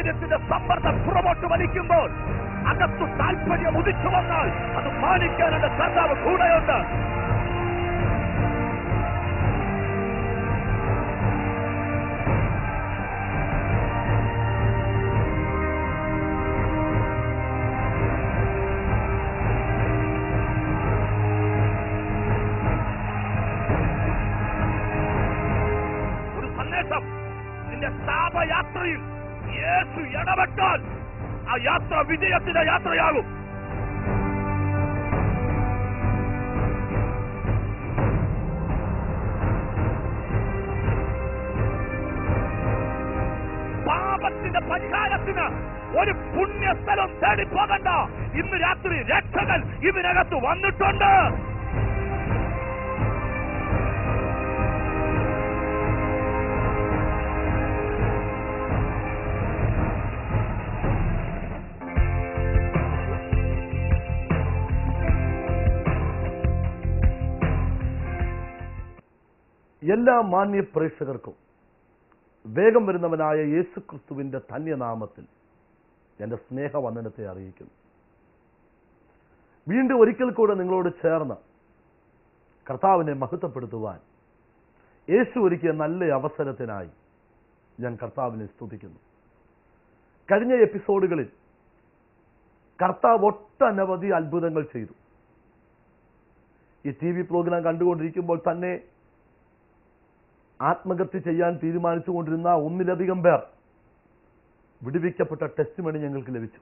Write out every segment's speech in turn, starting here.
സാഹചര്യത്തിന്റെ സമ്മർദ്ദം പുറമോട്ട് വലിക്കുമ്പോൾ അകത്തു താല്പര്യം ഉദിച്ചു വന്നാൽ അത് മാനിക്കാൻ എന്റെ കർത്താവ് കൂടെയുണ്ട് ഒരു സന്ദേശം നിന്റെ ശാപയാത്രയിൽ യേശു ഇടപെട്ടാൽ ആ യാത്ര വിജയത്തിന്റെ യാത്രയാകും പാപത്തിന്റെ പരിഹാരത്തിന് ഒരു പുണ്യസ്ഥലം തേടി പോകണ്ട ഇന്ന് രാത്രി രക്ഷകൻ ഇതിനകത്ത് വന്നിട്ടുണ്ട് എല്ലാ മാന്യ പ്രേക്ഷകർക്കും വേഗം വരുന്നവനായ യേശു ക്രിസ്തുവിന്റെ ധന്യനാമത്തിൽ എന്റെ സ്നേഹവന്ദനത്തെ അറിയിക്കുന്നു വീണ്ടും ഒരിക്കൽ കൂടെ നിങ്ങളോട് ചേർന്ന് കർത്താവിനെ മഹത്വപ്പെടുത്തുവാൻ യേശു ഒരുക്കിയ നല്ല അവസരത്തിനായി ഞാൻ കർത്താവിനെ സ്തുതിക്കുന്നു കഴിഞ്ഞ എപ്പിസോഡുകളിൽ കർത്താവ് ഒട്ടനവധി അത്ഭുതങ്ങൾ ചെയ്തു ഈ ടി വി പ്രോഗ്രാം കണ്ടുകൊണ്ടിരിക്കുമ്പോൾ തന്നെ ആത്മഹത്യ ചെയ്യാൻ തീരുമാനിച്ചുകൊണ്ടിരുന്ന ഒന്നിലധികം പേർ വിടുവിക്കപ്പെട്ട ടെസ്റ്റ് മണി ഞങ്ങൾക്ക് ലഭിച്ചു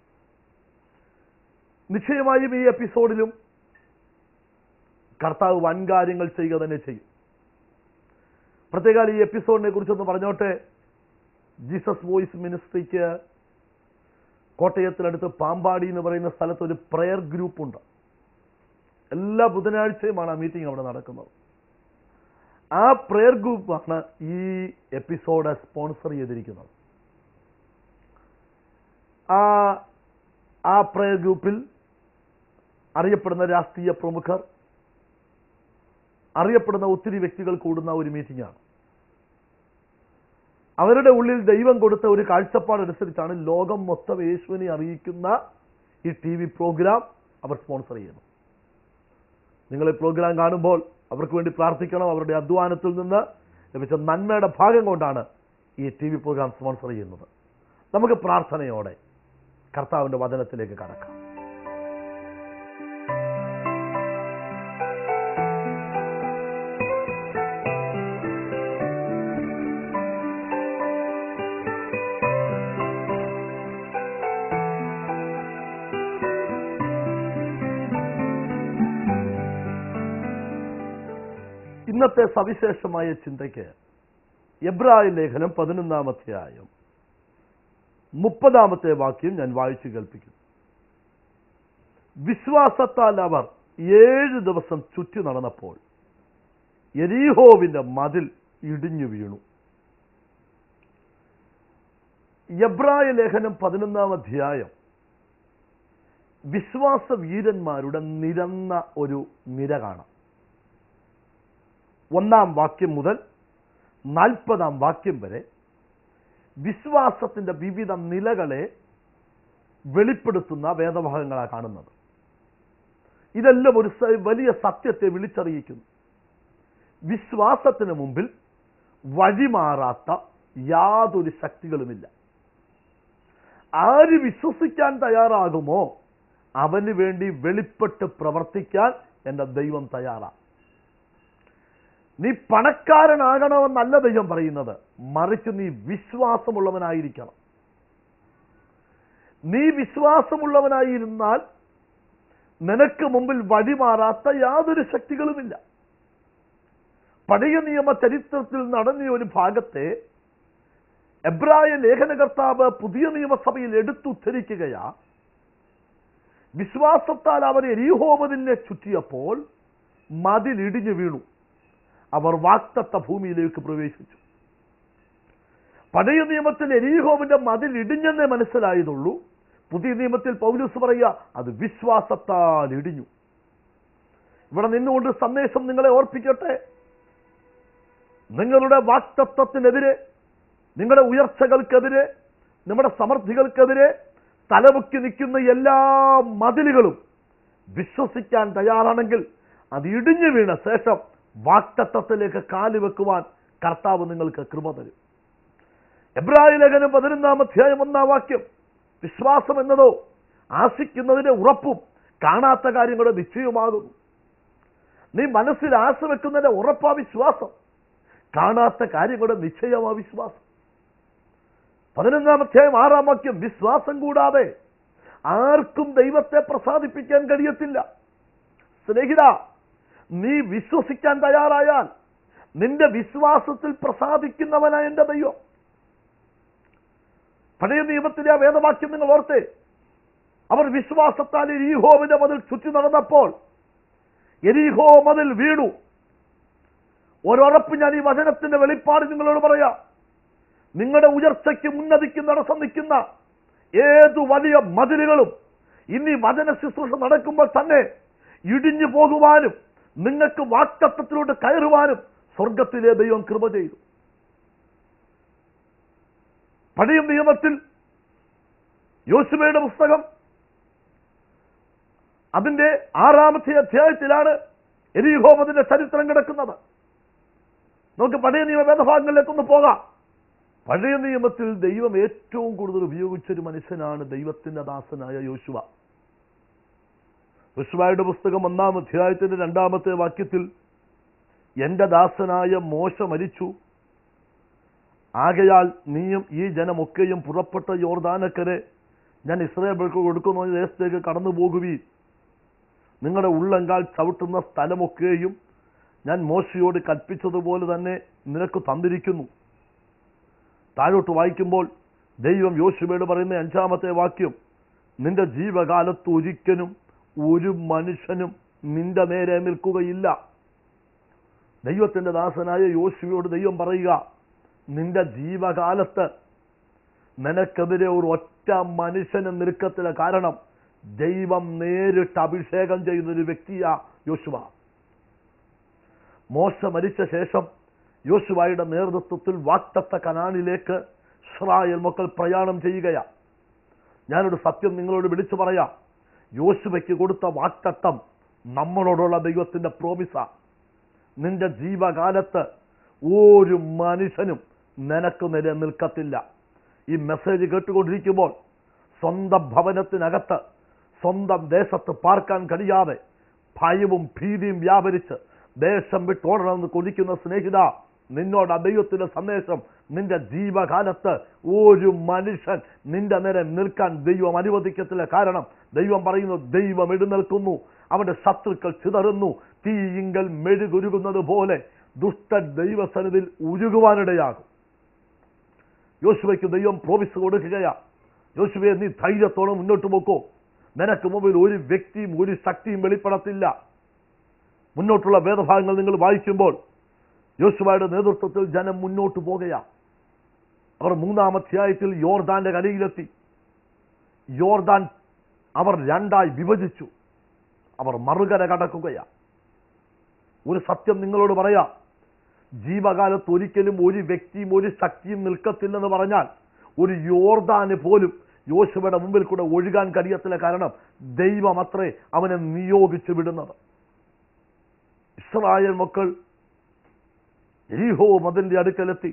നിശ്ചയമായും ഈ എപ്പിസോഡിലും കർത്താവ് വൻകാര്യങ്ങൾ ചെയ്യുക തന്നെ ചെയ്യും പ്രത്യേക ഈ എപ്പിസോഡിനെ കുറിച്ചൊന്ന് പറഞ്ഞോട്ടെ ജീസസ് വോയിസ് മിനിസ്ട്രിക്ക് കോട്ടയത്തിനടുത്ത് പാമ്പാടി എന്ന് പറയുന്ന സ്ഥലത്ത് ഒരു പ്രയർ ഗ്രൂപ്പുണ്ട് എല്ലാ ബുധനാഴ്ചയുമാണ് ആ മീറ്റിംഗ് അവിടെ നടക്കുന്നത് ആ പ്രയർ ഗ്രൂപ്പാണ് ഈ എപ്പിസോഡ് സ്പോൺസർ ചെയ്തിരിക്കുന്നത് ആ ആ പ്രയർ ഗ്രൂപ്പിൽ അറിയപ്പെടുന്ന രാഷ്ട്രീയ പ്രമുഖർ അറിയപ്പെടുന്ന ഒത്തിരി വ്യക്തികൾ കൂടുന്ന ഒരു മീറ്റിംഗാണ് അവരുടെ ഉള്ളിൽ ദൈവം കൊടുത്ത ഒരു കാഴ്ചപ്പാടനുസരിച്ചാണ് ലോകം മൊത്തം യേശുവിനെ അറിയിക്കുന്ന ഈ ടി വി പ്രോഗ്രാം അവർ സ്പോൺസർ ചെയ്യുന്നു നിങ്ങൾ ഈ പ്രോഗ്രാം കാണുമ്പോൾ അവർക്ക് വേണ്ടി പ്രാർത്ഥിക്കണം അവരുടെ അധ്വാനത്തിൽ നിന്ന് ലഭിച്ച നന്മയുടെ ഭാഗം കൊണ്ടാണ് ഈ ടി വി പ്രോഗ്രാം സ്പോൺസർ ചെയ്യുന്നത് നമുക്ക് പ്രാർത്ഥനയോടെ കർത്താവിന്റെ വചനത്തിലേക്ക് കടക്കാം ഇന്നത്തെ സവിശേഷമായ ചിന്തയ്ക്ക് എബ്രായ ലേഖനം പതിനൊന്നാം അധ്യായം മുപ്പതാമത്തെ വാക്യം ഞാൻ വായിച്ചു കേൾപ്പിക്കുന്നു വിശ്വാസത്താൽ അവർ ഏഴ് ദിവസം ചുറ്റി നടന്നപ്പോൾ എരീഹോവിന്റെ മതിൽ ഇടിഞ്ഞു വീണു എബ്രായ ലേഖനം പതിനൊന്നാം അധ്യായം വിശ്വാസ വീരന്മാരുടെ നിരന്ന ഒരു നിര കാണാം ഒന്നാം വാക്യം മുതൽ നാൽപ്പതാം വാക്യം വരെ വിശ്വാസത്തിന്റെ വിവിധ നിലകളെ വെളിപ്പെടുത്തുന്ന വേദഭാഗങ്ങളാണ് കാണുന്നത് ഇതെല്ലാം ഒരു സ- വലിയ സത്യത്തെ വിളിച്ചറിയിക്കുന്നു വിശ്വാസത്തിന് മുമ്പിൽ വഴിമാറാത്ത യാതൊരു ശക്തികളുമില്ല ആര് വിശ്വസിക്കാൻ തയ്യാറാകുമോ അവന് വേണ്ടി വെളിപ്പെട്ട് പ്രവർത്തിക്കാൻ എൻ്റെ ദൈവം തയ്യാറാണ് നീ പണക്കാരനാകണമെന്നല്ല ദൈവം പറയുന്നത് മറിച്ച് നീ വിശ്വാസമുള്ളവനായിരിക്കണം നീ വിശ്വാസമുള്ളവനായിരുന്നാൽ നിനക്ക് മുമ്പിൽ വഴിമാറാത്ത യാതൊരു ശക്തികളുമില്ല പഴയ നിയമ ചരിത്രത്തിൽ നടന്ന ഒരു ഭാഗത്തെ എബ്രായ ലേഖനകർത്താവ് പുതിയ നിയമസഭയിൽ എടുത്തുദ്ധരിക്കുകയാ വിശ്വാസത്താൽ അവർ എരീഹോമതിനെ ചുറ്റിയപ്പോൾ മതിൽ ഇടിഞ്ഞു വീണു അവർ വാക്തത്വ ഭൂമിയിലേക്ക് പ്രവേശിച്ചു പഴയ നിയമത്തിൽ എരീഹോവിന്റെ മതിൽ ഇടിഞ്ഞെന്നേ മനസ്സിലായതുള്ളൂ പുതിയ നിയമത്തിൽ പൗലൂസ് പറയുക അത് വിശ്വാസത്താൽ ഇടിഞ്ഞു ഇവിടെ നിന്നുകൊണ്ട് സന്ദേശം നിങ്ങളെ ഓർപ്പിക്കട്ടെ നിങ്ങളുടെ വാക്തത്വത്തിനെതിരെ നിങ്ങളുടെ ഉയർച്ചകൾക്കെതിരെ നമ്മുടെ സമർത്ഥികൾക്കെതിരെ തലമുക്കി നിൽക്കുന്ന എല്ലാ മതിലുകളും വിശ്വസിക്കാൻ തയ്യാറാണെങ്കിൽ അത് ഇടിഞ്ഞു വീണ ശേഷം വാക്തത്വത്തിലേക്ക് കാല് വെക്കുവാൻ കർത്താവ് നിങ്ങൾക്ക് കൃപ തരും എബ്രാഹിം ലേഖനം പതിനൊന്നാം അധ്യായം ഒന്നാം വാക്യം വിശ്വാസം എന്നതോ ആശിക്കുന്നതിന്റെ ഉറപ്പും കാണാത്ത കാര്യങ്ങളുടെ നിശ്ചയമാകുന്നു നീ മനസ്സിൽ ആശ വെക്കുന്നതിന്റെ ഉറപ്പാ വിശ്വാസം കാണാത്ത കാര്യങ്ങളുടെ നിശ്ചയമാ വിശ്വാസം പതിനൊന്നാം അധ്യായം ആറാം വാക്യം വിശ്വാസം കൂടാതെ ആർക്കും ദൈവത്തെ പ്രസാദിപ്പിക്കാൻ കഴിയത്തില്ല സ്നേഹിത നീ വിശ്വസിക്കാൻ തയ്യാറായാൽ നിന്റെ വിശ്വാസത്തിൽ പ്രസാദിക്കുന്നവനാ എന്റെ ദൈവം പഴയ നിയമത്തിലെ ആ വേദവാക്യം നിങ്ങൾ ഓർത്തേ അവർ വിശ്വാസത്താൽ എരീഹോവിന്റെ മതിൽ ചുറ്റി നടന്നപ്പോൾ എരീഹോ മതിൽ വീണു ഒരുറപ്പ് ഞാൻ ഈ വചനത്തിന്റെ വെളിപ്പാട് നിങ്ങളോട് പറയാം നിങ്ങളുടെ ഉയർച്ചയ്ക്കും ഉന്നതിക്കും തടസ്സം നിൽക്കുന്ന ഏതു വലിയ മതിലുകളും ഇനി വചന ശുശ്രൂഷ നടക്കുമ്പോൾ തന്നെ ഇടിഞ്ഞു പോകുവാനും നിങ്ങൾക്ക് വാക്തത്വത്തിലോട്ട് കയറുവാനും സ്വർഗത്തിലെ ദൈവം കൃപ ചെയ്തു പഴയ നിയമത്തിൽ യോശുവയുടെ പുസ്തകം അതിന്റെ ആറാമത്തെ അധ്യായത്തിലാണ് എരിഹോമതിന്റെ ചരിത്രം കിടക്കുന്നത് നമുക്ക് പഴയ നിയമ വേദഭാഗങ്ങളിലേക്കൊന്ന് പോകാം പഴയ നിയമത്തിൽ ദൈവം ഏറ്റവും കൂടുതൽ ഉപയോഗിച്ചൊരു മനുഷ്യനാണ് ദൈവത്തിന്റെ ദാസനായ യോശുവ യോശുവയുടെ പുസ്തകം ഒന്നാം അധ്യായത്തിന്റെ രണ്ടാമത്തെ വാക്യത്തിൽ എന്റെ ദാസനായ മോശ മരിച്ചു ആകയാൽ നീയും ഈ ജനമൊക്കെയും പുറപ്പെട്ട യോർദാനക്കരെ ഞാൻ ഇസ്രായേൽക്ക് കൊടുക്കുന്ന ദേശത്തേക്ക് കടന്നു പോകുവീ നിങ്ങളുടെ ഉള്ളങ്കാൽ ചവിട്ടുന്ന സ്ഥലമൊക്കെയും ഞാൻ മോശയോട് കൽപ്പിച്ചതുപോലെ തന്നെ നിനക്ക് തന്നിരിക്കുന്നു താഴോട്ട് വായിക്കുമ്പോൾ ദൈവം യോശുവയോട് പറയുന്ന അഞ്ചാമത്തെ വാക്യം നിന്റെ ജീവകാലത്ത് ഒരിക്കലും ഒരു മനുഷ്യനും നിന്റെ നേരെ നിൽക്കുകയില്ല ദൈവത്തിന്റെ ദാസനായ യോശുവയോട് ദൈവം പറയുക നിന്റെ ജീവകാലത്ത് നിനക്കെതിരെ ഒരു ഒറ്റ മനുഷ്യനും നിൽക്കത്തില്ല കാരണം ദൈവം നേരിട്ട് അഭിഷേകം ചെയ്യുന്ന ഒരു വ്യക്തിയാ യോശുവ മോശ മരിച്ച ശേഷം യോശുവായുടെ നേതൃത്വത്തിൽ വാക്തത്വ കനാനിലേക്ക് ഇസ്രായേൽ മക്കൾ പ്രയാണം ചെയ്യുകയാ ഞാനൊരു സത്യം നിങ്ങളോട് വിളിച്ചു പറയാം യോശുവയ്ക്ക് കൊടുത്ത വാക്തത്വം നമ്മളോടുള്ള ദൈവത്തിന്റെ പ്രോമിസ നിന്റെ ജീവകാലത്ത് ഒരു മനുഷ്യനും നിനക്ക് നേരെ നിൽക്കത്തില്ല ഈ മെസ്സേജ് കേട്ടുകൊണ്ടിരിക്കുമ്പോൾ സ്വന്തം ഭവനത്തിനകത്ത് സ്വന്തം ദേശത്ത് പാർക്കാൻ കഴിയാതെ ഭയവും ഭീതിയും വ്യാപരിച്ച് ദേശം വിട്ടോടണമെന്ന് കൊതിക്കുന്ന സ്നേഹിത നിന്നോട് ആ ദൈവത്തിന്റെ സന്ദേശം നിന്റെ ജീവകാലത്ത് ഒരു മനുഷ്യൻ നിന്റെ നേരെ നിൽക്കാൻ ദൈവം അനുവദിക്കത്തില്ല കാരണം ദൈവം പറയുന്നു ദൈവം എഴുന്നേൽക്കുന്നു അവന്റെ ശത്രുക്കൾ ചിതറുന്നു തീയിങ്കൽ മെഴുകുരുകുന്നത് പോലെ ദുഷ്ട ദൈവസന്നിധിയിൽ ഉരുകുവാനിടയാകും യോശുവയ്ക്ക് ദൈവം പ്രോമിസ് കൊടുക്കുകയാ യോശുവയെ നീ ധൈര്യത്തോടെ മുന്നോട്ട് പോക്കോ നിനക്ക് മുമ്പിൽ ഒരു വ്യക്തിയും ഒരു ശക്തിയും വെളിപ്പെടത്തില്ല മുന്നോട്ടുള്ള വേദഭാഗങ്ങൾ നിങ്ങൾ വായിക്കുമ്പോൾ യോശുവയുടെ നേതൃത്വത്തിൽ ജനം മുന്നോട്ട് പോകുകയാ അവർ മൂന്നാം അധ്യായത്തിൽ യോർദാന്റെ കരയിലെത്തി യോർദാൻ അവർ രണ്ടായി വിഭജിച്ചു അവർ മറുകര കടക്കുകയാ ഒരു സത്യം നിങ്ങളോട് പറയാം ജീവകാലത്ത് ഒരിക്കലും ഒരു വ്യക്തിയും ഒരു ശക്തിയും നിൽക്കത്തില്ലെന്ന് പറഞ്ഞാൽ ഒരു യോർദാന് പോലും യോശുവയുടെ മുമ്പിൽ കൂടെ ഒഴുകാൻ കഴിയത്തില്ല കാരണം ദൈവം അത്രേ അവനെ നിയോഗിച്ചു വിടുന്നത് ഇസ്രായേൽ മക്കൾ എരിഹോ മതിന്റെ അടുക്കലെത്തി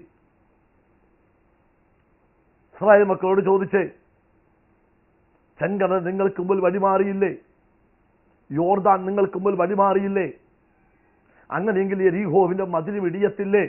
ഇസ്രായേൽ മക്കളോട് ചോദിച്ചേ ചെങ്കടൽ നിങ്ങൾക്ക് മുമ്പിൽ വഴിമാറിയില്ലേ യോർദാൻ നിങ്ങൾക്ക് മുമ്പിൽ വഴിമാറിയില്ലേ അങ്ങനെയെങ്കിൽ എരീഹോവിന്റെ മതിലും ഇടിയത്തില്ലേ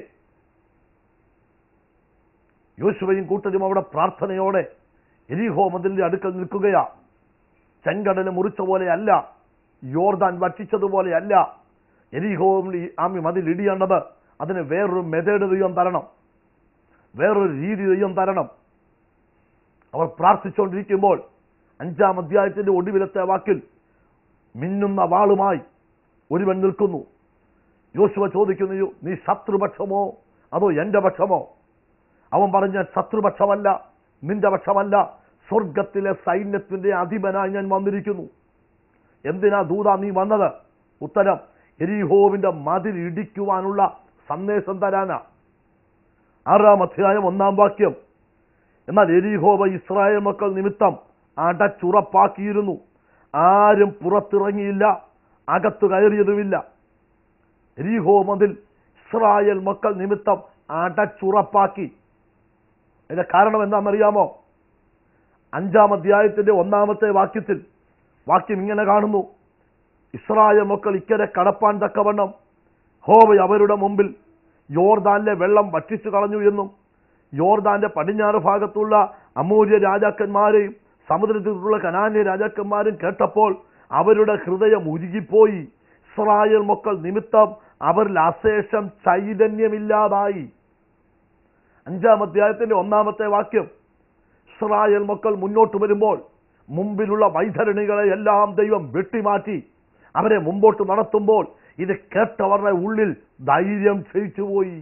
യോശുവയും കൂട്ടരും അവിടെ പ്രാർത്ഥനയോടെ എരീഹോ മതിലിന്റെ അടുക്കൽ നിൽക്കുകയാ ചെങ്കടല് മുറിച്ച പോലെയല്ല യോർദാൻ വറ്റിച്ചതുപോലെയല്ല എരീഹോവിൽ ആമി മതിൽ ഇടിയേണ്ടത് അതിന് വേറൊരു മെതേഡ് ദൈവം തരണം വേറൊരു രീതി ദൈവം തരണം അവർ പ്രാർത്ഥിച്ചുകൊണ്ടിരിക്കുമ്പോൾ അഞ്ചാം അധ്യായത്തിന്റെ ഒടുവിലത്തെ വാക്കിൽ മിന്നുന്ന വാളുമായി ഒരുവൻ നിൽക്കുന്നു യോശുവ ചോദിക്കുന്നു "യോ, നീ ശത്രുപക്ഷമോ അതോ എന്റെ പക്ഷമോ അവൻ പറഞ്ഞ ശത്രുപക്ഷമല്ല നിന്റെ പക്ഷമല്ല സ്വർഗത്തിലെ സൈന്യത്തിന്റെ അധിപനായി ഞാൻ വന്നിരിക്കുന്നു എന്തിനാ ദൂത നീ വന്നത് ഉത്തരം എരിഹോവിന്റെ മതിൽ ഇടിക്കുവാനുള്ള സന്ദേശം തരാനാ ആറാം അധ്യായം ഒന്നാം വാക്യം എന്നാൽ എരിഹോവ ഇസ്രായേൽ മക്കൾ നിമിത്തം അടച്ചുറപ്പാക്കിയിരുന്നു ആരും പുറത്തിറങ്ങിയില്ല അകത്തു കയറിയതുമില്ല എരിഹോ മതിൽ ഇസ്രായേൽ മക്കൾ നിമിത്തം അടച്ചുറപ്പാക്കി അതിന്റെ കാരണം എന്താണെന്നറിയാമോ അഞ്ചാം അധ്യായത്തിന്റെ ഒന്നാമത്തെ വാക്യത്തിൽ വാക്യം ഇങ്ങനെ കാണുന്നു ഇസ്രായേൽ മക്കൾ ഇക്കരെ കടപ്പാൻ തക്കവണ്ണം ഹോവ അവരുടെ മുമ്പിൽ യോർദാനിലെ വെള്ളം വറ്റിച്ചു കളഞ്ഞു എന്നും യോർദാന്റെ പടിഞ്ഞാറ് ഭാഗത്തുള്ള അമൂര്യ രാജാക്കന്മാരെയും സമുദ്രത്തിലുള്ള കനാന്യ രാജാക്കന്മാരും കേട്ടപ്പോൾ അവരുടെ ഹൃദയം ഉരുകിപ്പോയി ഇസ്രായേൽ മക്കൾ നിമിത്തം അവരിൽ അശേഷം ചൈതന്യമില്ലാതായി അഞ്ചാം അധ്യായത്തിന്റെ ഒന്നാമത്തെ വാക്യം ഇസ്രായേൽ മക്കൾ മുന്നോട്ട് വരുമ്പോൾ മുമ്പിലുള്ള വൈതരണികളെ എല്ലാം ദൈവം വെട്ടിമാറ്റി അവരെ മുമ്പോട്ട് നടത്തുമ്പോൾ ഇത് കേട്ടവരുടെ ഉള്ളിൽ ധൈര്യം ക്ഷയിച്ചുപോയി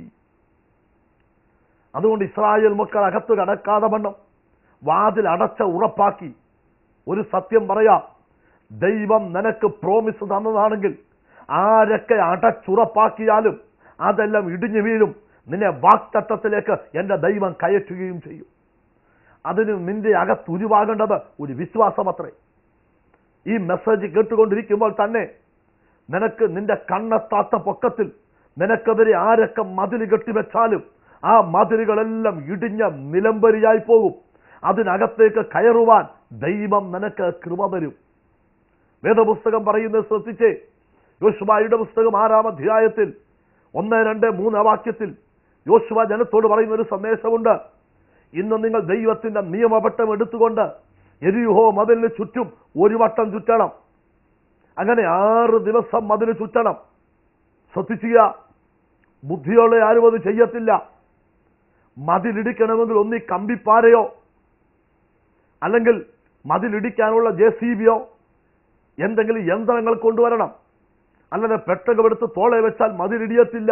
അതുകൊണ്ട് ഇസ്രായേൽ മക്കൾ അകത്ത് കടക്കാതെ വണ്ണം വാതിൽ അടച്ച ഉറപ്പാക്കി ഒരു സത്യം പറയാം ദൈവം നിനക്ക് പ്രോമിസ് തന്നതാണെങ്കിൽ ആരൊക്കെ അടച്ചുറപ്പാക്കിയാലും അതെല്ലാം ഇടിഞ്ഞു വീഴും നിന്നെ വാക്തത്വത്തിലേക്ക് എൻ്റെ ദൈവം കയറ്റുകയും ചെയ്യും അതിന് നിന്റെ അകത്തുരുവാകേണ്ടത് ഒരു വിശ്വാസമത്രേ ഈ മെസ്സേജ് കേട്ടുകൊണ്ടിരിക്കുമ്പോൾ തന്നെ നിനക്ക് നിന്റെ കണ്ണെത്താത്ത പൊക്കത്തിൽ നിനക്കെതിരെ ആരൊക്കെ മതിൽ കെട്ടിവെച്ചാലും ആ മതിലുകളെല്ലാം ഇടിഞ്ഞ നിലംബരിയായി പോകും അതിനകത്തേക്ക് കയറുവാൻ ദൈവം നിനക്ക് കൃപ തരും വേദപുസ്തകം പറയുന്നത് ശ്രദ്ധിച്ചേ യോശുവായുടെ പുസ്തകം ആറാം അധ്യായത്തിൽ ഒന്ന് രണ്ട് മൂന്ന് വാക്യത്തിൽ യോശുവ ജനത്തോട് പറയുന്ന ഒരു സന്ദേശമുണ്ട് ഇന്ന് നിങ്ങൾ ദൈവത്തിന്റെ നിയമവട്ടം എടുത്തുകൊണ്ട് എരിയുഹോ മതിലിന് ചുറ്റും ഒരു വട്ടം ചുറ്റണം അങ്ങനെ ആറ് ദിവസം മതിന് ചുറ്റണം ശ്രദ്ധിക്കുക ബുദ്ധിയോടെ ആരും അത് ചെയ്യത്തില്ല മതിലിടിക്കണമെങ്കിൽ ഒന്നീ കമ്പിപ്പാരയോ അല്ലെങ്കിൽ മതിലിടിക്കാനുള്ള ജെ സി ബിയോ എന്തെങ്കിലും യന്ത്രങ്ങൾ കൊണ്ടുവരണം അല്ലാതെ പെട്ടകമെടുത്ത് തോളെ വെച്ചാൽ മതിലിടിയത്തില്ല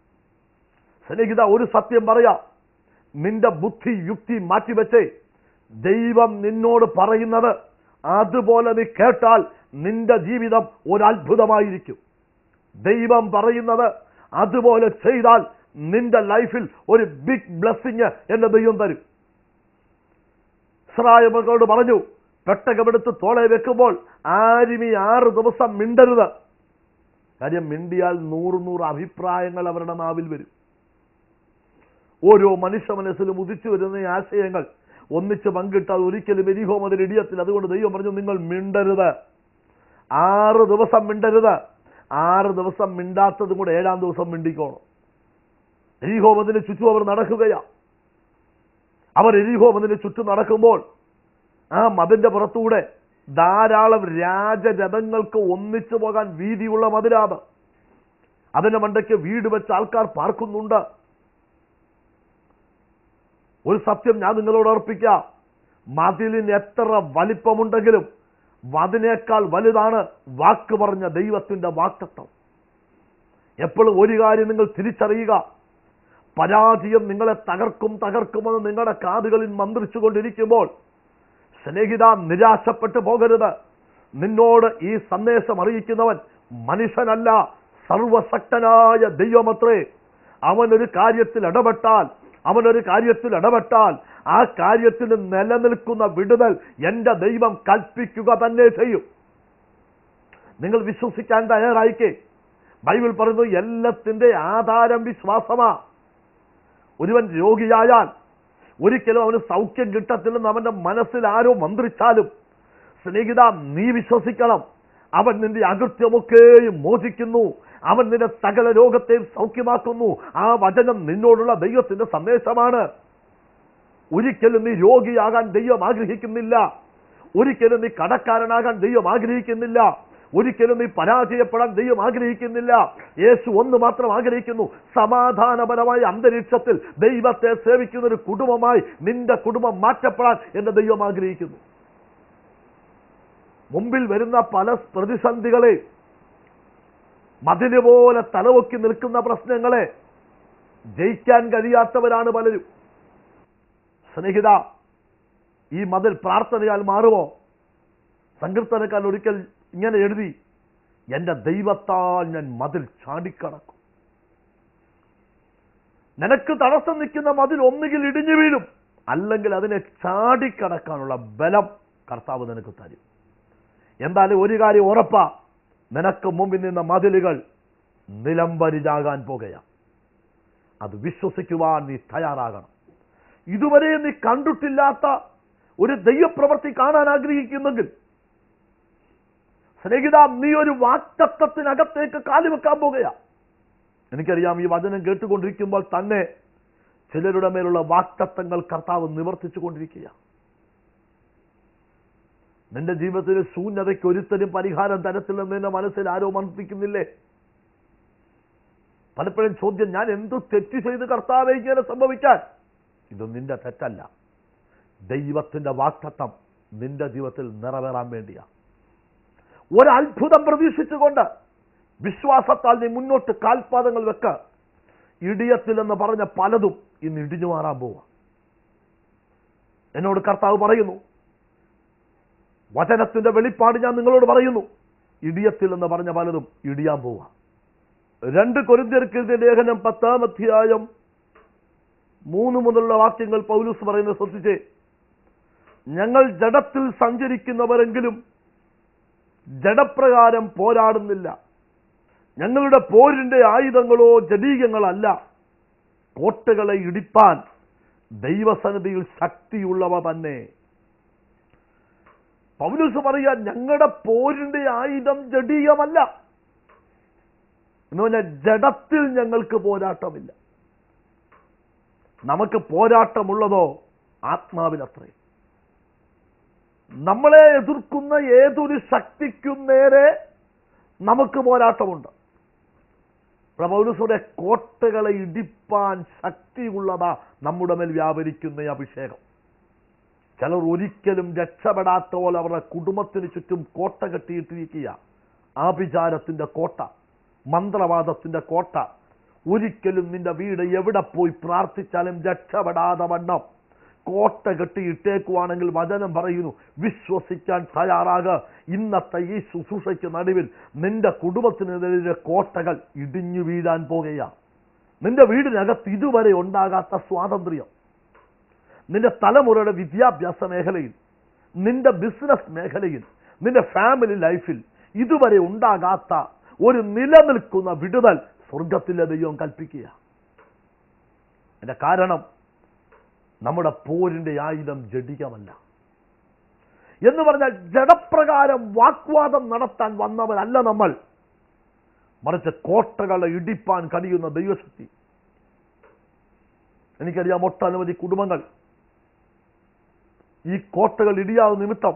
സ്നേഹിത ഒരു സത്യം പറയാം നിന്റെ ബുദ്ധി യുക്തി മാറ്റിവെച്ചേ ദൈവം നിന്നോട് പറയുന്നത് അതുപോലെ നീ കേട്ടാൽ നിന്റെ ജീവിതം ഒരു അത്ഭുതമായിരിക്കും ദൈവം പറയുന്നത് അതുപോലെ ചെയ്താൽ നിന്റെ ലൈഫിൽ ഒരു ബിഗ് ബ്ലെസ്സിങ് എന്റെ ദൈവം തരും ഇസ്രായേൽ മക്കളോട് പറഞ്ഞു പെട്ടകമെടുത്ത് തോളെ വെക്കുമ്പോൾ ആരും ഈ ആറ് ദിവസം മിണ്ടരുത് കാര്യം മിണ്ടിയാൽ നൂറ് നൂറ് അഭിപ്രായങ്ങൾ അവരുടെ നാവിൽ വരും ഓരോ മനുഷ്യ മനസ്സിലും ഉദിച്ചു വരുന്ന ഈ ആശയങ്ങൾ ഒന്നിച്ച് പങ്കിട്ടാൽ ഒരിക്കലും എരിഹോ മുതൽ ഇടിയത്തില്ല അതുകൊണ്ട് ദൈവം പറഞ്ഞു നിങ്ങൾ മിണ്ടരുത് ആറ് ദിവസം മിണ്ടരുത് ആറ് ദിവസം മിണ്ടാത്തതും കൂടെ ഏഴാം ദിവസം മിണ്ടിക്കോണം എരിഹോമതിന് ചുറ്റും അവർ നടക്കുകയാ അവർ എരിഹോമതിന് ചുറ്റും നടക്കുമ്പോൾ ആ മതിന്റെ പുറത്തൂടെ ധാരാളം രാജരഥങ്ങൾക്ക് ഒന്നിച്ചു പോകാൻ വീതിയുള്ള മതിലാത് അതിന്റെ മണ്ടയ്ക്ക് വീട് വെച്ച് ആൾക്കാർ പാർക്കുന്നുണ്ട് ഒരു സത്യം ഞാൻ നിങ്ങളോട് ഓർപ്പിക്കാം മതിലിന് എത്ര വലിപ്പമുണ്ടെങ്കിലും അതിനേക്കാൾ വലുതാണ് വാക്ക് പറഞ്ഞ ദൈവത്തിന്റെ വാക്തത്വം എപ്പോഴും ഒരു കാര്യം നിങ്ങൾ തിരിച്ചറിയുക പരാജയം നിങ്ങളെ തകർക്കും തകർക്കുമെന്ന് നിങ്ങളുടെ കാതുകളിൽ മന്ത്രിച്ചു കൊണ്ടിരിക്കുമ്പോൾ സ്നേഹിത നിരാശപ്പെട്ടു പോകരുത് നിന്നോട് ഈ സന്ദേശം അറിയിക്കുന്നവൻ മനുഷ്യനല്ല സർവശക്തനായ ദൈവമത്രേ അവനൊരു കാര്യത്തിൽ ഇടപെട്ടാൽ അവനൊരു കാര്യത്തിൽ ഇടപെട്ടാൽ ആ കാര്യത്തിന് നിലനിൽക്കുന്ന വിടുതൽ എന്റെ ദൈവം കൽപ്പിക്കുക തന്നെ ചെയ്യും നിങ്ങൾ വിശ്വസിക്കാൻ തയ്യാറായിക്കേ ബൈബിൾ പറയുന്നു എല്ലാത്തിന്റെ ആധാരം വിശ്വാസമാ ഒരുവൻ രോഗിയായാൽ ഒരിക്കലും അവന് സൗഖ്യം കിട്ടത്തില്ലെന്ന് അവന്റെ മനസ്സിൽ ആരോ മന്ത്രിച്ചാലും സ്നേഹിത നീ വിശ്വസിക്കണം അവൻ നിന്റെ അകൃത്യമൊക്കെയും മോചിക്കുന്നു അവൻ നിന്റെ സകല രോഗത്തെയും സൗഖ്യമാക്കുന്നു ആ വചനം നിന്നോടുള്ള ദൈവത്തിന്റെ സന്ദേശമാണ് ഒരിക്കലും നീ രോഗിയാകാൻ ദൈവം ആഗ്രഹിക്കുന്നില്ല ഒരിക്കലും നീ കടക്കാരനാകാൻ ദൈവം ആഗ്രഹിക്കുന്നില്ല ഒരിക്കലും നീ പരാജയപ്പെടാൻ ദൈവം ആഗ്രഹിക്കുന്നില്ല യേശു ഒന്ന് മാത്രം ആഗ്രഹിക്കുന്നു സമാധാനപരമായ അന്തരീക്ഷത്തിൽ ദൈവത്തെ സേവിക്കുന്ന ഒരു കുടുംബമായി നിന്റെ കുടുംബം മാറ്റപ്പെടാൻ എന്റെ ദൈവം ആഗ്രഹിക്കുന്നു മുമ്പിൽ വരുന്ന പല പ്രതിസന്ധികളെ മതില് പോലെ തലവൊക്കി നിൽക്കുന്ന പ്രശ്നങ്ങളെ ജയിക്കാൻ കഴിയാത്തവരാണ് പലരും സ്നേഹിത ഈ മതിൽ പ്രാർത്ഥനയാൽ മാറുമോ സങ്കീർത്തനക്കാൽ ഒരിക്കൽ ഇങ്ങനെ എഴുതി എന്റെ ദൈവത്താൽ ഞാൻ മതിൽ ചാടിക്കടക്കും നിനക്ക് തടസ്സം നിൽക്കുന്ന മതിൽ ഒന്നുകിൽ ഇടിഞ്ഞു വീഴും അല്ലെങ്കിൽ അതിനെ ചാടിക്കടക്കാനുള്ള ബലം കർത്താവ് നിനക്ക് തരും എന്തായാലും ഒരു കാര്യം ഉറപ്പാ നിനക്ക് മുമ്പിൽ നിന്ന മതിലുകൾ നിലംപരിചാകാൻ പോകുകയാണ് അത് വിശ്വസിക്കുവാൻ നീ തയ്യാറാകണം ഇതുവരെ നീ കണ്ടിട്ടില്ലാത്ത ഒരു ദൈവപ്രവൃത്തി കാണാൻ ആഗ്രഹിക്കുന്നെങ്കിൽ സ്നേഹിത നീ ഒരു വാക്തത്വത്തിനകത്തേക്ക് കാലുവെക്കാൻ പോകുകയാ എനിക്കറിയാം ഈ വചനം കേട്ടുകൊണ്ടിരിക്കുമ്പോൾ തന്നെ ചിലരുടെ മേലുള്ള വാക്തത്വങ്ങൾ കർത്താവ് നിവർത്തിച്ചു കൊണ്ടിരിക്കുക നിന്റെ ജീവിതത്തിലെ ശൂന്യതയ്ക്ക് ഒരുത്തരും പരിഹാരം തരത്തില്ലെന്ന് നിന്റെ മനസ്സിൽ ആരോ മന്ത്രിക്കുന്നില്ലേ പലപ്പോഴും ചോദ്യം ഞാൻ എന്തു തെറ്റ് ചെയ്ത് കർത്താവെ ഇങ്ങനെ സംഭവിക്കാൻ ഇത് നിന്റെ തെറ്റല്ല ദൈവത്തിന്റെ വാക്തത്വം നിന്റെ ജീവിതത്തിൽ നിറവേറാൻ വേണ്ടിയാ ഒരത്ഭുതം പ്രതീക്ഷിച്ചുകൊണ്ട് വിശ്വാസത്താൽ നീ മുന്നോട്ട് കാൽപാദങ്ങൾ വെക്ക ഇടിയത്തിൽ എന്ന് പറഞ്ഞ പലതും ഇന്ന് ഇടിഞ്ഞു മാറാൻ പോവാ എന്നോട് കർത്താവ് പറയുന്നു വചനത്തിന്റെ വെളിപ്പാട് ഞാൻ നിങ്ങളോട് പറയുന്നു ഇടിയത്തിൽ എന്ന് പറഞ്ഞ പലതും ഇടിയാൻ പോവാ രണ്ട് കൊരിന്ത്യർക്കെഴുതിയ ലേഖനം പത്താം അധ്യായം മൂന്ന് മുതലുള്ള വാക്യങ്ങൾ പൗലൂസ് പറയുന്നത് ശ്രദ്ധിച്ചേ ഞങ്ങൾ ജഡത്തിൽ സഞ്ചരിക്കുന്നവരെങ്കിലും ജഡപ്രകാരം പോരാടുന്നില്ല ഞങ്ങളുടെ പോരിന്റെ ആയുധങ്ങളോ ജഡീകങ്ങളല്ല കോട്ടകളെ ഇടിപ്പാൻ ദൈവസന്നിധിയിൽ ശക്തിയുള്ളവ തന്നെ പൗലൂസ് പറയുക ഞങ്ങളുടെ പോരിന്റെ ആയുധം ജഡീകമല്ല എന്ന് പറഞ്ഞാൽ ജഡത്തിൽ ഞങ്ങൾക്ക് പോരാട്ടമില്ല നമുക്ക് പോരാട്ടമുള്ളതോ ആത്മാവിനത്രേ നമ്മളെ എതിർക്കുന്ന ഏതൊരു ശക്തിക്കും നേരെ നമുക്ക് പോരാട്ടമുണ്ട് പ്രപൗലുസുടെ കോട്ടകളെ ഇടിപ്പാൻ ശക്തിയുള്ളതാ നമ്മുടെ മേൽ വ്യാപരിക്കുന്ന ഈ അഭിഷേകം ചിലർ ഒരിക്കലും രക്ഷപ്പെടാത്ത പോലെ അവരുടെ കുടുംബത്തിന് ചുറ്റും കോട്ട കെട്ടിയിട്ടിരിക്കുക ആഭിചാരത്തിന്റെ കോട്ട മന്ത്രവാദത്തിന്റെ കോട്ട ഒരിക്കലും നിന്റെ വീട് എവിടെ പോയി പ്രാർത്ഥിച്ചാലും രക്ഷപ്പെടാതെ വണ്ണം കോട്ട കെട്ടി ഇട്ടേക്കുവാണെങ്കിൽ വചനം പറയുന്നു വിശ്വസിക്കാൻ തയ്യാറാക ഇന്നത്തെ ഈ ശുശ്രൂഷയ്ക്ക് നടുവിൽ നിന്റെ കുടുംബത്തിനെതിരെ കോട്ടകൾ ഇടിഞ്ഞു വീഴാൻ പോകുകയാണ് നിന്റെ വീടിനകത്ത് ഇതുവരെ ഉണ്ടാകാത്ത സ്വാതന്ത്ര്യം നിന്റെ തലമുറയുടെ വിദ്യാഭ്യാസ മേഖലയിൽ നിന്റെ ബിസിനസ് മേഖലയിൽ നിന്റെ ഫാമിലി ലൈഫിൽ ഇതുവരെ ഉണ്ടാകാത്ത ഒരു നിലനിൽക്കുന്ന വിടുതൽ സ്വർഗത്തിലെ ദൈവം കൽപ്പിക്കുക എന്റെ കാരണം നമ്മുടെ പോരിന്റെ ആയുധം ജഡികമല്ല എന്ന് പറഞ്ഞാൽ ജഡപ്രകാരം വാഗ്വാദം നടത്താൻ വന്നവരല്ല നമ്മൾ മറിച്ച് കോട്ടകളെ ഇടിപ്പാൻ കഴിയുന്ന ദൈവശക്തി എനിക്കറിയാം ഒട്ടനവധി കുടുംബങ്ങൾ ഈ കോട്ടകൾ ഇടിയാതെ നിമിത്തം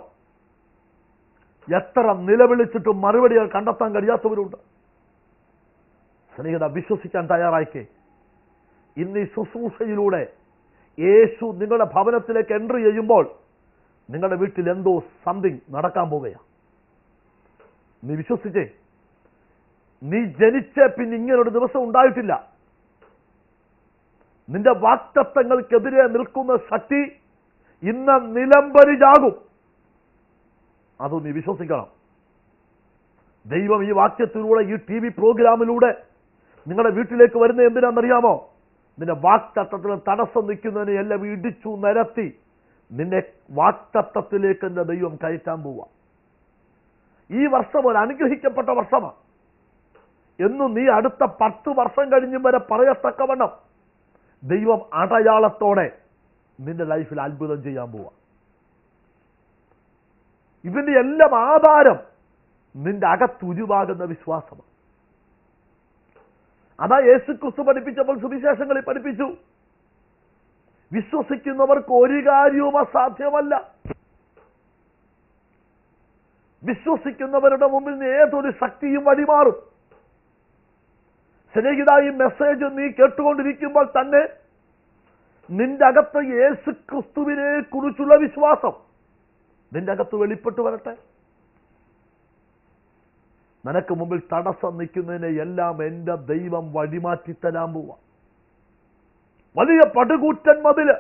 എത്ര നിലവിളിച്ചിട്ടും മറുപടികൾ കണ്ടെത്താൻ കഴിയാത്തവരുണ്ട് സ്നേഹിത വിശ്വസിക്കാൻ തയ്യാറായിക്കേ ഇന്ന് ഈ ശുശ്രൂഷയിലൂടെ യേശു നിങ്ങളുടെ ഭവനത്തിലേക്ക് എൻട്രി ചെയ്യുമ്പോൾ നിങ്ങളുടെ വീട്ടിൽ എന്തോ സംതിങ് നടക്കാൻ പോവുകയാണ് നീ വിശ്വസിച്ചേ നീ ജനിച്ച പിന്നെ ഇങ്ങനൊരു ദിവസം ഉണ്ടായിട്ടില്ല നിന്റെ വാക്തത്വങ്ങൾക്കെതിരെ നിൽക്കുന്ന ശക്തി ഇന്ന് നിലംപരിചാകും അത് നീ വിശ്വസിക്കണം ദൈവം ഈ വാക്യത്തിലൂടെ ഈ ടി വി പ്രോഗ്രാമിലൂടെ നിങ്ങളുടെ വീട്ടിലേക്ക് വരുന്ന എന്തിനാണെന്നറിയാമോ നിന്റെ വാക്തത്വത്തിന് തടസ്സം നിൽക്കുന്നതിനെ എല്ലാം ഇടിച്ചു നിരത്തി നിന്നെ വാക്തത്വത്തിലേക്ക് എന്റെ ദൈവം കയറ്റാൻ പോവാ ഈ വർഷം ഒരു അനുഗ്രഹിക്കപ്പെട്ട വർഷമാണ് എന്നും നീ അടുത്ത പത്ത് വർഷം കഴിഞ്ഞും വരെ പറയത്തക്കവണ്ണം ദൈവം അടയാളത്തോടെ നിന്റെ ലൈഫിൽ അത്ഭുതം ചെയ്യാൻ പോവാ ഇതിന്റെ എല്ലാം ആധാരം നിന്റെ അകത്തുരുവാകുന്ന വിശ്വാസമാണ് അതാ യേശു ക്രിസ്തു പഠിപ്പിച്ചപ്പോൾ സുവിശേഷങ്ങളിൽ പഠിപ്പിച്ചു വിശ്വസിക്കുന്നവർക്ക് ഒരു കാര്യവും അസാധ്യമല്ല വിശ്വസിക്കുന്നവരുടെ മുമ്പിൽ നിന്ന് ഏതൊരു ശക്തിയും വഴിമാറും സ്നേഹിത ഈ മെസ്സേജ് നീ കേട്ടുകൊണ്ടിരിക്കുമ്പോൾ തന്നെ നിന്റെ അകത്ത് യേശു ക്രിസ്തുവിനെ കുറിച്ചുള്ള വിശ്വാസം നിന്റെ അകത്ത് വെളിപ്പെട്ടു വരട്ടെ നിനക്ക് മുമ്പിൽ തടസ്സം നിൽക്കുന്നതിനെ എല്ലാം എന്റെ ദൈവം വഴിമാറ്റി തരാൻ പോവാ വലിയ പടുകൂറ്റൻ മതില്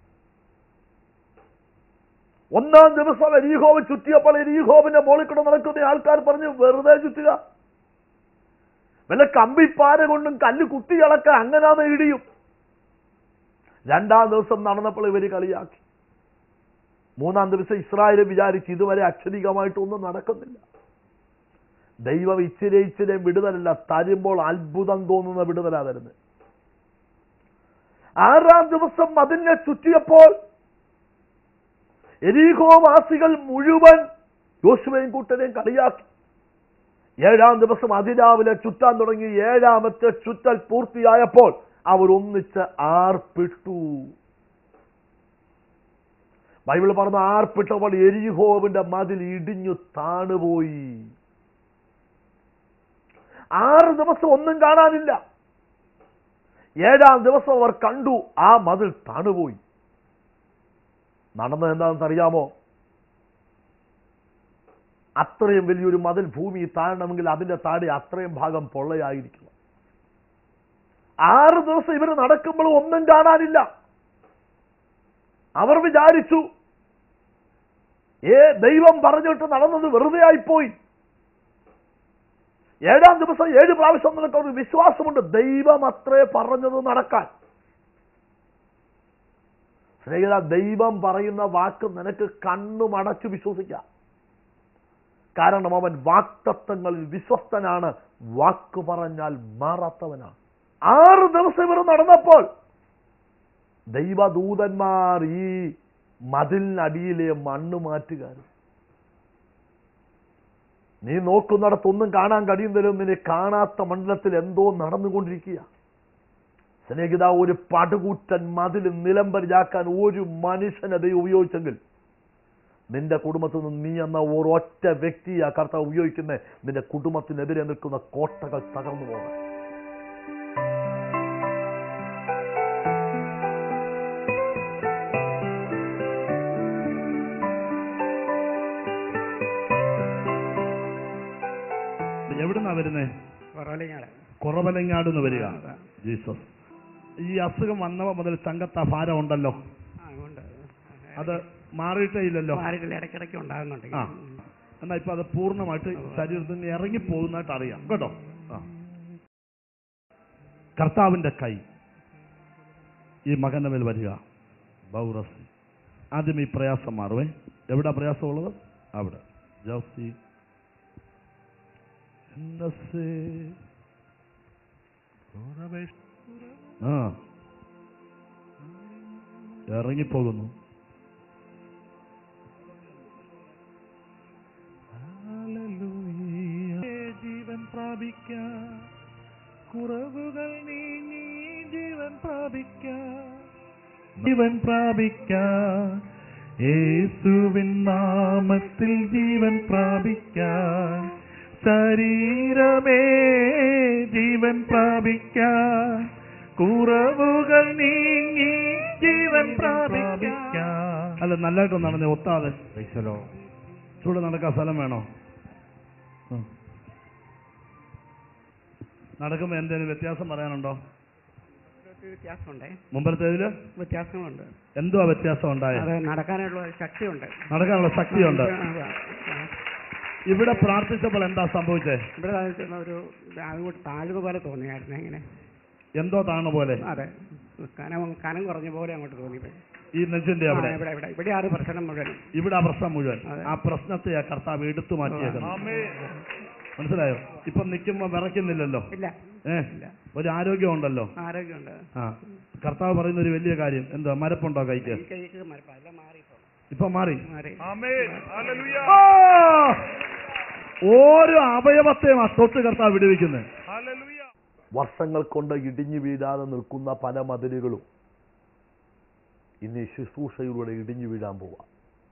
ഒന്നാം ദിവസം എരീഹോവ് ചുറ്റിയപ്പോൾ എരീഹോവിന്റെ മോളിൽ കൂടെ നടക്കുന്ന ആൾക്കാർ പറഞ്ഞു വെറുതെ ചുറ്റുക വല്ല കമ്പിപ്പാര കൊണ്ടും കല്ല് കുത്തി കളക്കാൻ അങ്ങനാന്ന് ഇടിയും രണ്ടാം ദിവസം നടന്നപ്പോൾ ഇവർ കളിയാക്കി മൂന്നാം ദിവസം ഇസ്രായേൽ വിചാരിച്ച് ഇതുവരെ അക്ഷരികമായിട്ടൊന്നും നടക്കുന്നില്ല ദൈവം ഇച്ചിരി ഇച്ചിരി വിടുതലല്ല തരുമ്പോൾ അത്ഭുതം തോന്നുന്ന വിടുതലാ തരുന്നത് ആറാം ദിവസം അതിനെ ചുറ്റിയപ്പോൾ എരീഹോവാസികൾ മുഴുവൻ യോശുവയും കൂട്ടരെയും കളിയാക്കി ഏഴാം ദിവസം അതിരാവിലെ ചുറ്റാൻ തുടങ്ങി ഏഴാമത്തെ ചുറ്റൽ പൂർത്തിയായപ്പോൾ അവർ ഒന്നിച്ച് ആർപ്പിട്ടു ബൈബിൾ പറഞ്ഞ ആർപ്പിട്ടപ്പോൾ എരിഹോവിന്റെ മതിൽ ഇടിഞ്ഞു താണുപോയി ആറ് ദിവസം ഒന്നും കാണാനില്ല ഏഴാം ദിവസം അവർ കണ്ടു ആ മതിൽ താണുപോയി നടന്നത് എന്താണെന്ന് അറിയാമോ അത്രയും വലിയൊരു മതിൽ ഭൂമി താഴണമെങ്കിൽ അതിന്റെ താഴെ അത്രയും ഭാഗം പൊള്ളയായിരിക്കണം ആറ് ദിവസം ഇവർ നടക്കുമ്പോൾ ഒന്നും കാണാനില്ല അവർ വിചാരിച്ചു ഏ ദൈവം പറഞ്ഞിട്ട് നടന്നത് വെറുതെ ആയിപ്പോയി ഏഴാം ദിവസം ഏഴ് പ്രാവശ്യം നിനക്ക് ഒരു വിശ്വാസമുണ്ട് ദൈവം അത്രേ പറഞ്ഞത് നടക്കാൻ സ്നേഹിത ദൈവം പറയുന്ന വാക്ക് നിനക്ക് കണ്ണുമടച്ചു വിശ്വസിക്കാം കാരണം അവൻ വാക്തത്വങ്ങളിൽ വിശ്വസ്തനാണ് വാക്ക് പറഞ്ഞാൽ മാറാത്തവനാണ് ആറ് ദിവസം ഇവർ നടന്നപ്പോൾ ദൈവദൂതന്മാർ ഈ മതിലിനടിയിലെ മണ്ണ് മാറ്റുകാരും നീ നോക്കുന്നിടത്തൊന്നും കാണാൻ കഴിയുന്നതിലും നിന്നെ കാണാത്ത മണ്ഡലത്തിൽ എന്തോ നടന്നുകൊണ്ടിരിക്കുക സ്നേഹിത ഒരു പടുകൂറ്റൻ മതിൽ നിലംപരിചാക്കാൻ ഒരു മനുഷ്യനെ ഉപയോഗിച്ചെങ്കിൽ നിന്റെ കുടുംബത്തിൽ നിന്ന് നീ എന്ന ഒരൊറ്റ വ്യക്തിയാ കർത്താവ് ഉപയോഗിക്കുന്ന നിന്റെ കുടുംബത്തിനെതിരെ നിൽക്കുന്ന കോട്ടകൾ തകർന്നു പോകാൻ എവിടുന്നാ വരുന്നേ കുറവലിങ്ങാട് കുറവലങ്ങാട് നിന്ന് വരിക ജീസസ് ഈ അസുഖം വന്നവ മുതൽ ചങ്കത്ത ഭാരം ഉണ്ടല്ലോ ആ ഉണ്ട് അത് മാറിയിട്ടേ ഇല്ലല്ലോ മാറിയിട്ടില്ല ഇടയ്ക്കിടയ്ക്ക് ഉണ്ടാകുന്നുണ്ട് ആ എന്നാ ഇപ്പൊ അത് പൂർണ്ണമായിട്ട് ശരീരത്തിൽ നിന്ന് ഇറങ്ങി പോകുന്നതായിട്ട് അറിയാം കേട്ടോ ആ കർത്താവിന്റെ കൈ ഈ മകന്റെ മേൽ വരിക ബൗറസ് ആദ്യം ഈ പ്രയാസം മാറുവേ എവിടെ പ്രയാസമുള്ളത് അവിടെ ജോസി എന്നസേ. ആ ഇറങ്ങിപ്പോകുന്നു ജീവൻ പ്രാപിക്കാൻ കുറവുകൾ നീങ്ങി ജീവൻ പ്രാപിക്കാൻ ജീവൻ പ്രാപിക്കാൻ യേസുവിൻ നാമത്തിൽ ജീവൻ പ്രാപിക്കാൻ ശരീരമേ ജീവൻ പ്രാപിക്കാൻ കുറവുകൾ നീങ്ങി ജീവൻ പ്രാപിക്കാൻ അല്ല നല്ലതായിട്ടൊന്നും നടന്നേ ഒത്താതെ ചൂട് നടക്കാൻ സ്ഥലം വേണോ ഉം. നടക്കുമ്പോ എന്തെങ്കിലും വ്യത്യാസം പറയാനുണ്ടോ ഒത്തിരി വ്യത്യാസമുണ്ടേ മുമ്പത്തേതില് വ്യത്യാസങ്ങളുണ്ട് എന്തുവാ വ്യത്യാസം ഉണ്ടായത് അത് നടക്കാനുള്ള ഒരു ശക്തിയുണ്ട് നടക്കാനുള്ള ശക്തിയുണ്ട് ആ, ആ. ഇവിടെ പ്രാർത്ഥിച്ചപ്പോൾ എന്താ സംഭവിച്ചേ ഇവിടെ താഴ്ത്തുന്ന ഒരു അങ്ങോട്ട് താഴ്വ പോലെ തോന്നിയായിരുന്നു ഇങ്ങനെ എന്തോ താണ പോലെ അതെ കനം കനം കുറഞ്ഞ പോലെ അങ്ങോട്ട് തോന്നിപ്പോയി ഈ നെഞ്ചിന്റെ ആ, അവിടെ ഇവിടെ ഇവിടെ ഇവിടെ ആണ് പ്രശ്നം മുഴുവൻ ഇവിടെ ആ പ്രശ്നം മുഴുവൻ അതെ. ആ പ്രശ്നത്തെ ആ കർത്താവ് എടുത്തു മാറ്റിയേക്കുന്നു മനസ്സിലായോ ഇപ്പൊ നിൽക്കുമ്പോ വിറയ്ക്കുന്നില്ലല്ലോ ഇല്ല ഏ ഇല്ല ഒരു ആരോഗ്യം ഉണ്ടല്ലോ ആരോഗ്യമുണ്ട് ആ കർത്താവ് പറയുന്ന ഒരു വലിയ കാര്യം എന്താ മരപ്പുണ്ടോ കൈക്ക് ഈ കൈക്ക് മരപ്പാ എല്ലാം മാറിപ്പോ ഇപ്പൊ മാറി മാറി ആ! ഓരോ അവയവത്തെയും ആ തൊട്ട് കർത്താവ് വിടുവിക്കുന്നത് വർഷങ്ങൾ കൊണ്ട് ഇടിഞ്ഞു വീഴാതെ നിൽക്കുന്ന പല മതിലുകളും ഇന്ന് ഈ ശുശ്രൂഷയിലൂടെ ഇടിഞ്ഞു വീഴാൻ പോവാം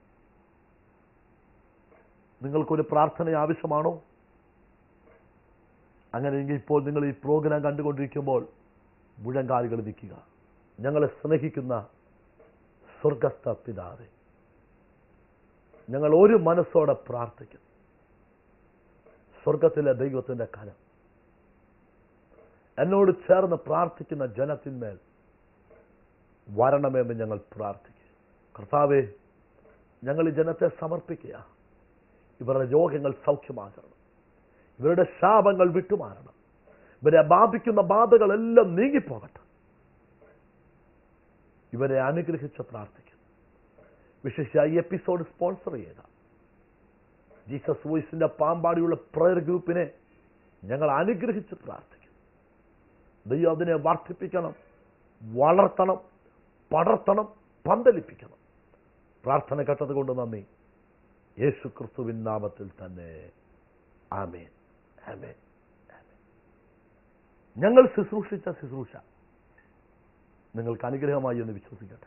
നിങ്ങൾക്കൊരു പ്രാർത്ഥന ആവശ്യമാണോ അങ്ങനെയെങ്കിൽ ഇപ്പോൾ നിങ്ങൾ ഈ പ്രോഗ്രാം കണ്ടുകൊണ്ടിരിക്കുമ്പോൾ മുഴങ്കാലുകൾ നിൽക്കുക ഞങ്ങളെ സ്നേഹിക്കുന്ന സ്വർഗസ്ഥ പിതാവേ ഞങ്ങൾ ഒരു മനസ്സോടെ പ്രാർത്ഥിക്കും സ്വർഗത്തിലെ ദൈവത്തിന്റെ കരം എന്നോട് ചേർന്ന് പ്രാർത്ഥിക്കുന്ന ജനത്തിന്മേൽ വരണമെന്ന് ഞങ്ങൾ പ്രാർത്ഥിക്കും കർത്താവെ ഞങ്ങൾ ഈ ജനത്തെ സമർപ്പിക്കുക ഇവരുടെ രോഗങ്ങൾ സൗഖ്യമാകണം ഇവരുടെ ശാപങ്ങൾ വിട്ടുമാറണം ഇവരെ ബാധിക്കുന്ന ബാധകളെല്ലാം നീങ്ങിപ്പോകട്ടെ ഇവരെ അനുഗ്രഹിച്ച് പ്രാർത്ഥിക്കുന്നു വിശേഷ ഈ എപ്പിസോഡ് സ്പോൺസർ ചെയ്ത ജീസസ് വോയിസിന്റെ പാമ്പാടിയുള്ള പ്രയർ ഗ്രൂപ്പിനെ ഞങ്ങൾ അനുഗ്രഹിച്ച് പ്രാർത്ഥിക്കുന്നു ദൈവം അതിനെ വർദ്ധിപ്പിക്കണം വളർത്തണം പടർത്തണം പന്തലിപ്പിക്കണം പ്രാർത്ഥന കേട്ടത് കൊണ്ട് നന്ദി യേശു ക്രിസ്തുവിൻ നാമത്തിൽ തന്നെ ആമേൻ ആമേൻ ആമേൻ. ഞങ്ങൾ ശുശ്രൂഷിച്ച ശുശ്രൂഷ നിങ്ങൾക്ക് അനുഗ്രഹമായി എന്ന് വിശ്വസിക്കട്ടെ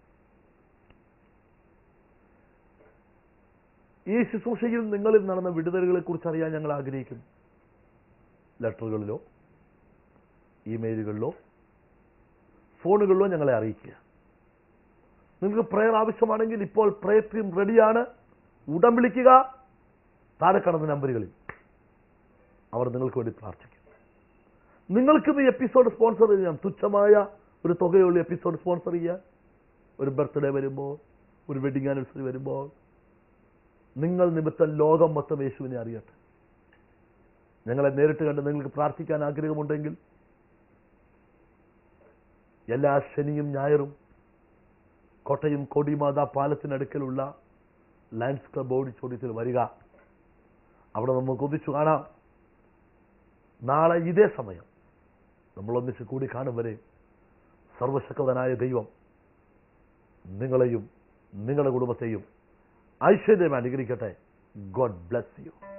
ഈ ശുശ്രൂഷയിൽ നിങ്ങളിൽ നടന്ന വിടുതലുകളെ കുറിച്ച് അറിയാൻ ഞങ്ങൾ ആഗ്രഹിക്കുന്നു ലെറ്ററുകളിലോ ഇമെയിലുകളിലോ ഫോണുകളിലോ ഞങ്ങളെ അറിയിക്കുക നിങ്ങൾക്ക് പ്രയർ ആവശ്യമാണെങ്കിൽ ഇപ്പോൾ പ്രയർ ടീം റെഡിയാണ് ഉടൻ വിളിക്കുക താഴെ കടന്ന നമ്പറുകളിൽ അവർ നിങ്ങൾക്ക് വേണ്ടി പ്രാർത്ഥിക്കും നിങ്ങൾക്കും ഈ എപ്പിസോഡ് സ്പോൺസർ ചെയ്യാം തുച്ഛമായ ഒരു തുകയുള്ള എപ്പിസോഡ് സ്പോൺസർ ചെയ്യാൻ ഒരു ബർത്ത്ഡേ വരുമ്പോൾ ഒരു വെഡിങ് ആനിവേഴ്സറി വരുമ്പോൾ നിങ്ങൾ നിമിത്തം ലോകം മൊത്തം യേശുവിനെ അറിയട്ടെ ഞങ്ങളെ നേരിട്ട് കണ്ട് നിങ്ങൾക്ക് പ്രാർത്ഥിക്കാൻ ആഗ്രഹമുണ്ടെങ്കിൽ എല്ലാ ശനിയും ഞായറും കോട്ടയം കൊടിമാത പാലത്തിനടുക്കലുള്ള ലയൻസ് ക്ലബ് ഓഡിറ്റോറിയത്തിൽ വരിക അവിടെ നമുക്ക് ഒന്നിച്ചു കാണാം നാളെ ഇതേ സമയം നമ്മൾ ഒന്നിച്ച് കൂടി കാണും വരെ സർവശക്തനായ ദൈവം നിങ്ങളെയും നിങ്ങളുടെ കുടുംബത്തെയും ഐശ്വര്യം അനുഗ്രഹിക്കട്ടെ ഗോഡ് ബ്ലസ് യു